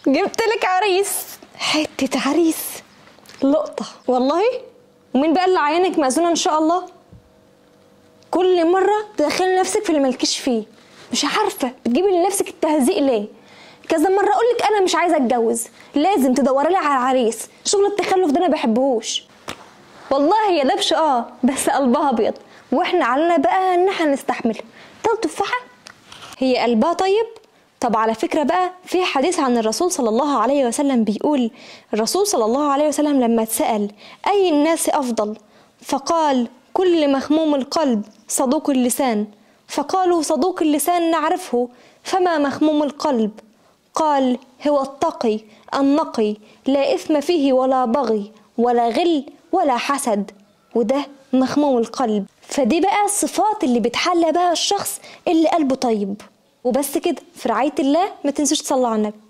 جبت لك عريس حتة عريس لقطة والله ومين بقى اللي عينك مأذونة إن شاء الله كل مرة تدخلي نفسك في اللي مالكيش فيه مش عارفة بتجيبي لنفسك التهزيق ليه كذا مرة أقولك أنا مش عايزة أتجوز لازم تدوري لي على عريس شغل التخلف ده أنا بحبهوش والله هي دبش اه بس قلبها ابيض واحنا علينا بقى ان احنا نستحمله طب تفاحه هي قلبها طيب طب على فكرة بقى في حديث عن الرسول صلى الله عليه وسلم بيقول الرسول صلى الله عليه وسلم لما اتسأل أي الناس أفضل فقال كل مخموم القلب صدوق اللسان فقالوا صدوق اللسان نعرفه فما مخموم القلب قال هو التقي النقي لا إثم فيه ولا بغي ولا غل ولا حسد وده مخموم القلب فدي بقى الصفات اللي بتحلى بها الشخص اللي قلبه طيب وبس كده في رعاية الله ما تنسوش تصلوا على النبي